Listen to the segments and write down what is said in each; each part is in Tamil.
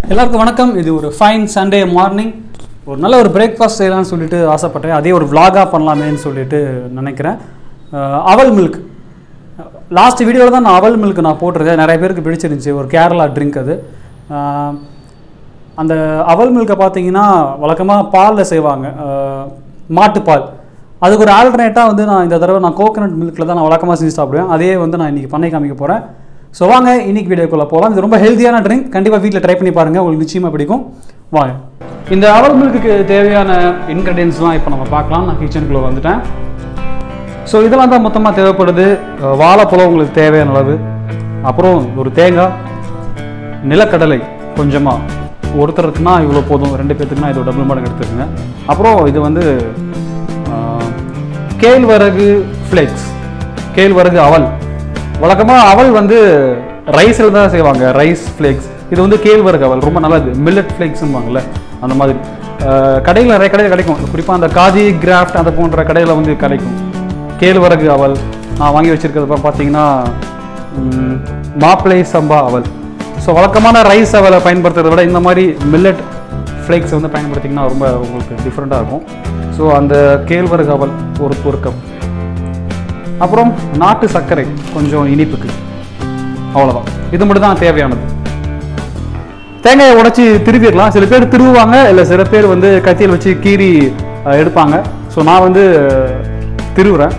எல்லாருக்கும் வணக்கம் இது ஒரு ஃபைன் சண்டே மார்னிங் ஒரு நல்ல ஒரு பிரேக்ஃபாஸ்ட் செய்யலாம்னு சொல்லிட்டு ஆசைப்பட்டேன் அதே ஒரு vlog-ஆ பண்ணலாமேன்னு சொல்லிட்டு நினைக்கிறேன் அஹ், அவல் மில்க் லாஸ்ட் வீடியோவில் தான் நான் அவல் மில்க் நான் போட்டிருந்தேன் நிறைய பேருக்கு பிடிச்சிருந்துச்சி ஒரு கேரளா ட்ரிங்க் அது அஹ், அந்த அவல் மில்கை பார்த்தீங்கன்னா வழக்கமாக பாலில் செய்வாங்க அஹ், மாட்டுப்பால் அதுக்கு ஒரு ஆல்டர்னேட்டாக வந்து நான் இந்த தடவை நான் கோகனட் மில்கில் தான் நான் வழக்கமாக செஞ்சு சாப்பிடுவேன் அதே வந்து நான் இன்றைக்கி பண்ணி காமிக்க போகிறேன் ஸோ வாங்க இன்னைக்கு வீடியோக்குள்ளே போகலாம் இது ரொம்ப ஹெல்த்தியான ட்ரிங்க் கண்டிப்பாக வீட்டில் ட்ரை பண்ணி பாருங்கள் உங்களுக்கு நிச்சயமாக பிடிக்கும் வாங்க இந்த அவல் மில்க்குக்கு தேவையான இன்க்ரீடியன்ஸ்லாம் இப்போ நம்ம பார்க்கலாம் நான் கிச்சனுக்குள்ளே வந்துட்டேன் ஸோ இதெல்லாம் தான் மொத்தமாக தேவைப்படுது அஹ் வாழைப்பழம் உங்களுக்கு தேவையான அளவு அப்புறம் ஒரு தேங்காய் நிலக்கடலை கொஞ்சமாக ஒருத்தருக்குனா இவ்வளோ போதும் ரெண்டு பேர்த்துக்குனா இது டபுள் மடங்கு எடுத்துக்கோங்க அப்புறம் இது வந்து ஆஹ், கேழ்வரகு ஃப்ளேக்ஸ் கேழ்வரகு அவல் வழக்கமாக அவல் வந்து ரைஸில் தான் செய்வாங்க ரைஸ் ஃப்ளேக்ஸ் இது வந்து கேழ்வரகு அவல் ரொம்ப நல்லது மில்லட் ஃப்ளேக்ஸும்பாங்கல்ல அந்த மாதிரி கடையில் நிறைய கடையில் கிடைக்கும் குறிப்பாக அந்த காதி கிராஃப்ட் அந்த போன்ற கடையில் வந்து கிடைக்கும் கேழ்வரகு அவல் நான் வாங்கி வச்சிருக்கிறது பார்த்தீங்கன்னா ம், மாப்பிளை சம்பா அவல் ஸோ வழக்கமான ரைஸ் அவலை பயன்படுத்துறதை விட இந்த மாதிரி மில்லட் ஃப்ளேக்ஸ் வந்து பயன்படுத்திங்கன்னா ரொம்ப உங்களுக்கு டிஃப்ரெண்ட்டாக இருக்கும் ஸோ அந்த கேழ்வரகு அவல் ஒரு ஒரு கப் அப்புறம் நாட்டு சர்க்கரை கொஞ்சம் இனிப்புக்கு அவ்வளோதான் இது மட்டும் தான் தேவையானது தேங்காயை உடைச்சி திருப்பிடலாம் சில பேர் திருவுவாங்க இல்லை சில பேர் வந்து கத்தியில் வச்சு கீறி அஹ், எடுப்பாங்க ஸோ நான் வந்து அஹ், திருவுறேன்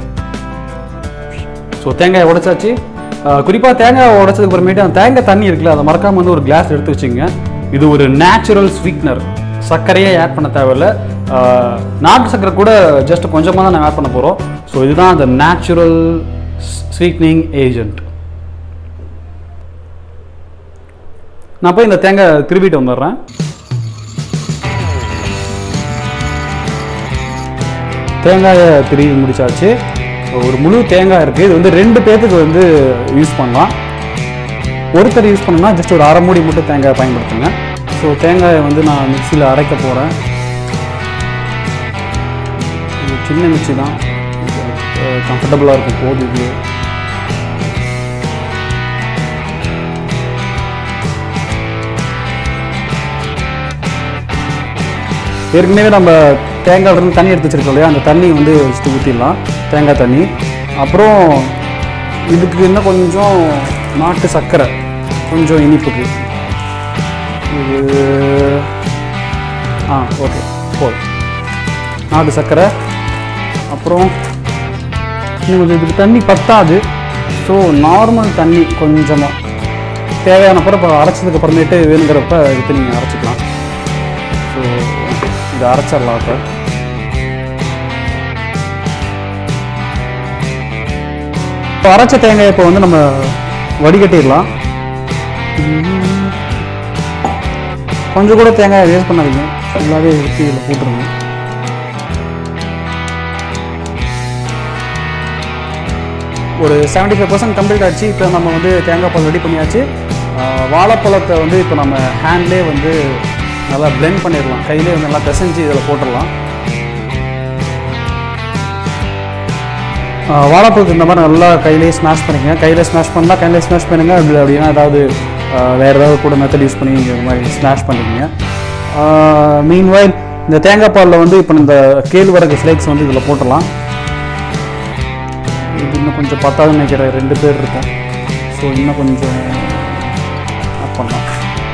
ஸோ தேங்காயை உடைச்சாச்சு குறிப்பாக தேங்காய் உடைச்சதுக்கு அப்புறமேட்டு அந்த தேங்காய் தண்ணி இருக்குல்ல அதை மறக்காம வந்து ஒரு கிளாஸ் எடுத்து வச்சுங்க இது ஒரு நேச்சுரல் ஸ்வீட்னர் சர்க்கரையே ஆட் பண்ண தேவையில்ல அஹ், நாட்டு சர்க்கரை கூட ஜஸ்ட் கொஞ்சமாக தான் நாங்கள் ஆட் பண்ண போகிறோம் ஸோ இதுதான் அந்த நேச்சுரல் ஸ்வீட்னிங் ஏஜென்ட் நான் போய் இந்த தேங்காய் திருவிட்டு வந்துடுறேன் தேங்காயை திருவி முடிச்சாச்சு ஒரு முழு தேங்காய் இருக்குது இது வந்து ரெண்டு பேர்த்துக்கு வந்து யூஸ் பண்ணலாம் ஒருத்தர் யூஸ் பண்ணணும்னா ஜஸ்ட் ஒரு அரை மூடி மட்டும் தேங்காய் பயன்படுத்துங்க ஸோ தேங்காயை வந்து நான் மிக்சியில் அரைக்க போகிறேன் இது சின்ன மிக்சி தான் கம்ஃபர்டபுளாக இருக்கும் போது இது ஏற்கனவே நம்ம தேங்காயில இருந்து தண்ணி எடுத்து வச்சிருக்கோம் இல்லையா அந்த தண்ணி வந்து ஃபஸ்ட்டு ஊற்றிடலாம் தேங்காய் தண்ணி அப்புறம் இதுக்கு இன்னும் கொஞ்சம் நாட்டு சர்க்கரை கொஞ்சம் இனிப்புக்கு இது ஆ ஓகே போதும் நாட்டு சர்க்கரை அப்புறம் இன்னும் கொஞ்சம் இதுக்கு தண்ணி பத்தாது ஸோ நார்மல் தண்ணி கொஞ்சமாக தேவையானப்போ இப்போ அரைச்சதுக்கு அப்புறமேட்டு வேணுங்கிறப்ப எடுத்து நீங்கள் அரைச்சிக்கலாம் ஸோ இதை அரைச்சிடலாம் இப்போ இப்போ அரைச்ச தேங்காய் இப்போ வந்து நம்ம வடிகட்டிடலாம் கொஞ்சம் கூட தேங்காயை வேஸ்ட் பண்ணாதீங்க ஃபுல்லாகவே எடுத்து இதில் போட்டுருங்க ஒரு செவன்ட்டி ஃபைவ் பர்சன்ட் கம்ப்ளீட் ஆச்சு இப்போ நம்ம வந்து தேங்காய் பால் ரெடி பண்ணியாச்சு ஆஹ் வாழைப்பழத்தை வந்து இப்போ நம்ம ஹேண்ட்லேயே வந்து நல்லா blend பண்ணிடலாம் கையிலே வந்து நல்லா பிசைஞ்சு இதில் போட்டுடலாம் ஆஹ் வாழைப்பழத்தை இந்த மாதிரி நல்லா கையிலேயே ஸ்மாஷ் பண்ணிக்கங்க கையில் ஸ்மாஷ் பண்ணால் கையிலே ஸ்மாஷ் பண்ணுங்க அப்படி அப்படின்னா ஏதாவது ஆஹ் வேறு ஏதாவது கூட மெத்தட் யூஸ் பண்ணி இந்த மாதிரி ஸ்மாஷ் பண்ணிக்கங்க மீன்வைல் இந்த தேங்காய் பாலில் வந்து இப்போ இந்த கேழ்வரகு ஃப்ளேக்ஸ் வந்து இதில் போட்டுடலாம் இது இன்னும் கொஞ்சம் பத்தாதுன்னு நினைக்கிறேன் ரெண்டு பேர் இருக்கும் ஸோ இன்னும் கொஞ்சம் ஆட் பண்ணலாம்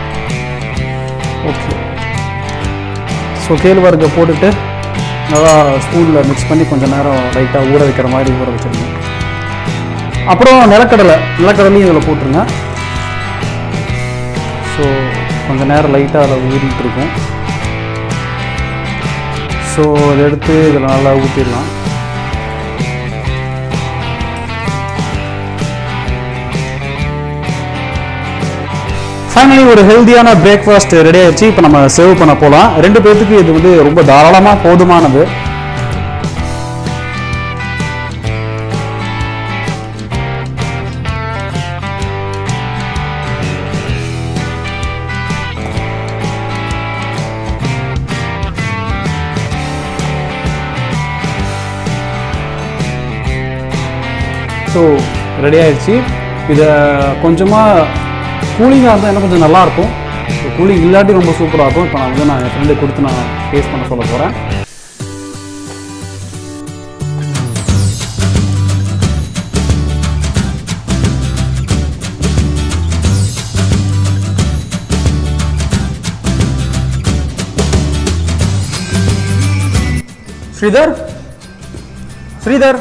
ஓகே ஸோ கேழ்வரகை போட்டுட்டு நல்லா ஸ்பூனில் மிக்ஸ் பண்ணி கொஞ்சம் நேரம் லைட்டாக ஊற வைக்கிற மாதிரி ஊற வச்சிருங்க அப்புறம் நிலக்கடலை நிலக்கடலையும் இதில் போட்டுருங்க ஸோ கொஞ்சம் நேரம் லைட்டாக அதில் ஊறிட்டு இருக்கும் ஸோ அதை எடுத்து இதில் நல்லா ஊற்றிடலாம் ஃபைனலி ஒரு ஹெல்தியான பிரேக்ஃபாஸ்ட் ரெடி ஆயிடுச்சு இப்போ நம்ம சர்வ் பண்ண போகலாம் ரெண்டு பேர்த்துக்கு இது வந்து ரொம்ப தாராளமாக போதுமானது ஸோ ரெடி ஆயிடுச்சு இதை கொஞ்சமாக கூலிங்காக இருந்தால் இன்னும் கொஞ்சம் நல்லாயிருக்கும் கூலிங் இல்லாட்டி ரொம்ப சூப்பராக இருக்கும் இப்போ நான் வந்து நான் என் ஃப்ரெண்டு கொடுத்து நான் டேஸ்ட் பண்ண சொல்ல போகிறேன் ஸ்ரீதர் ஸ்ரீதர்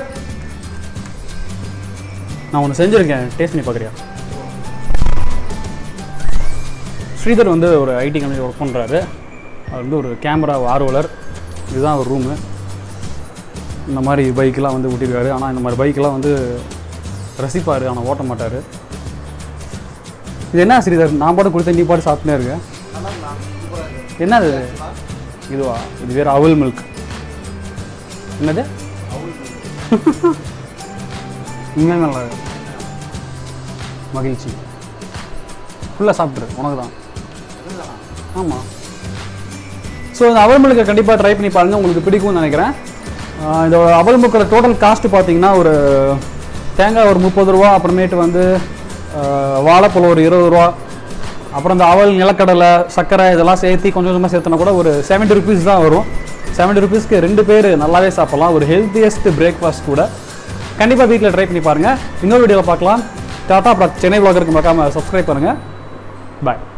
நான் ஒன்று செஞ்சுருக்கேன் டேஸ்ட் பண்ணி பார்க்குறியா ஸ்ரீதர் வந்து ஒரு ஐடி கம்பெனி ஒர்க் பண்ணுறாரு அவர் வந்து ஒரு கேமரா ஆர்வலர் இதுதான் அவர் ரூமு இந்த மாதிரி பைக்கெலாம் வந்து ஓட்டிருக்காரு ஆனால் இந்த மாதிரி பைக்கெலாம் வந்து ரசிப்பார் ஆனால் ஓட்ட மாட்டார் இது என்ன ஸ்ரீதர் நான் பாட்டு கொடுத்த நீ பாட்டு சாப்பிட்டுனே இருக்கேன் என்ன இது இதுவா இது வேறு அவல் மில்க் என்னது உண்மையாக நல்லா இருக்கு. மகிழ்ச்சி ஃபுல்லாக சாப்பிட்ரு உனக்கு தான் ஆமாம் ஸோ இந்த அவல் மில்கை கண்டிப்பாக ட்ரை பண்ணி பாருங்கள் உங்களுக்கு பிடிக்கும்னு நினைக்கிறேன் ஆஹ் இந்த அவல் மில்கோட டோட்டல் காஸ்ட் பார்த்தீங்கன்னா ஒரு தேங்காய் ஒரு முப்பது ரூபா அப்புறமேட்டு வந்து ஆஹ் வாழைப்பழம் ஒரு இருபது ரூபா அப்புறம் இந்த அவல் நிலக்கடலை சர்க்கரை இதெல்லாம் சேர்த்து கொஞ்சம் கொஞ்சமாக சேர்த்துனா கூட ஒரு செவன்ட்டி ருபீஸ் தான் வரும் செவன்ட்டி ருபீஸ்க்கு ரெண்டு பேர் நல்லாவே சாப்பிடலாம் ஒரு ஹெல்த்தியஸ்ட் பிரேக்ஃபாஸ்ட் கூட கண்டிப்பாக வீட்டில் ட்ரை பண்ணி பாருங்கள் இன்னொரு வீடியோவில் பார்க்கலாம் டாட்டா அப்புறம் சென்னை vlogger-க்கு மறக்காமல் சப்ஸ்கிரைப் பண்ணுங்கள் பாய்